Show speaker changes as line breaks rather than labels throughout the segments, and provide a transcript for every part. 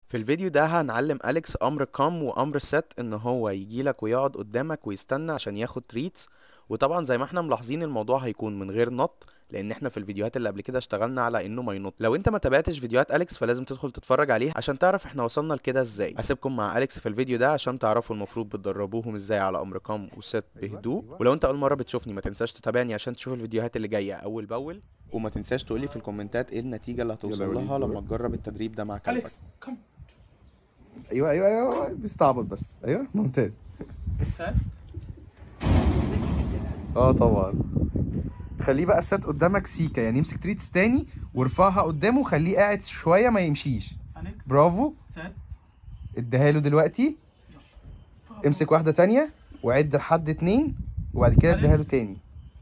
في الفيديو ده هنعلم أليكس أمر كام وأمر set إن هو يجيلك ويقعد قدامك ويستنى عشان ياخد تريتس وطبعا زي ما احنا ملاحظين الموضوع هيكون من غير نط لان احنا في الفيديوهات اللي قبل كده اشتغلنا على انه ما ينط لو انت ما تابعتش فيديوهات اليكس فلازم تدخل تتفرج عليها عشان تعرف احنا وصلنا لكده ازاي هسيبكم مع اليكس في الفيديو ده عشان تعرفوا المفروض بتدربوهم ازاي على امر كام وست بهدوء ولو انت اول مره بتشوفني ما تنساش تتابعني عشان تشوف الفيديوهات اللي جايه اول باول وما تنساش تقولي في الكومنتات ايه النتيجه اللي هتوصل
يلا
لها
وليد.
لما تجرب التدريب ده مع كلبك
أليكس كم
ايوه ايوه ايوه بيستعبط بس ايوه ممتاز
سات
اه طبعا خليه بقى السات قدامك سيكا يعني امسك تريتس تاني وارفعها قدامه وخليه قاعد شويه ما يمشيش
أليكس
برافو
سات
اديها له دلوقتي امسك واحده تانية وعد لحد اتنين وبعد كده اديها له
أليكس.
تاني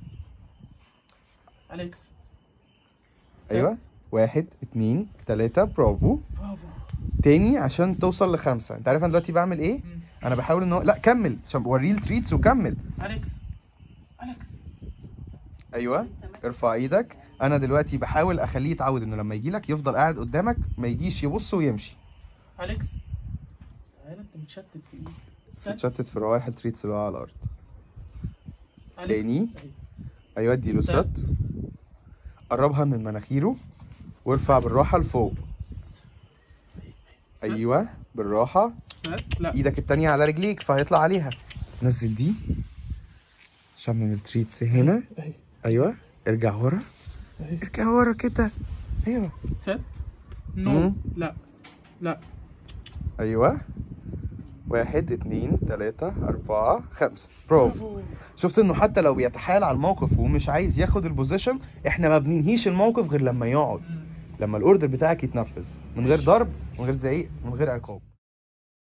أليكس سات.
ايوه واحد اتنين تلاتة برافو
برافو
تاني عشان توصل لخمسة انت عارف انا دلوقتي بعمل ايه
مم.
انا بحاول ان هو لا كمل عشان وريه التريتس وكمل
أليكس أليكس
ايوه ارفع ايدك انا دلوقتي بحاول اخليه يتعود انه لما يجي لك يفضل قاعد قدامك ما يجيش يبص ويمشي
أليكس تعالى أنت متشتت في إيه سات
تشتت في روايح التريتس اللي هو على الارض
أليكس.
تاني.
أيوة.
ايوه اديله
سات.
ست قربها من مناخيره وارفع بالراحه لفوق
سات.
ايوه بالراحه
سات لا
ايدك التانية على رجليك فهيطلع عليها نزل دي شمم التريتس هنا
أيوة.
ايوه ارجع ورا
أيوة.
ارجع ورا كده ايوه
سات نو
مم.
لا لا
ايوه واحد اتنين تلاتة أربعة خمسة برافو شفت انه حتى لو بيتحايل على الموقف ومش عايز ياخد البوزيشن احنا ما بننهيش الموقف غير لما يقعد
مم.
لما الاوردر بتاعك يتنفذ من غير ضرب من غير زعيق من غير عقاب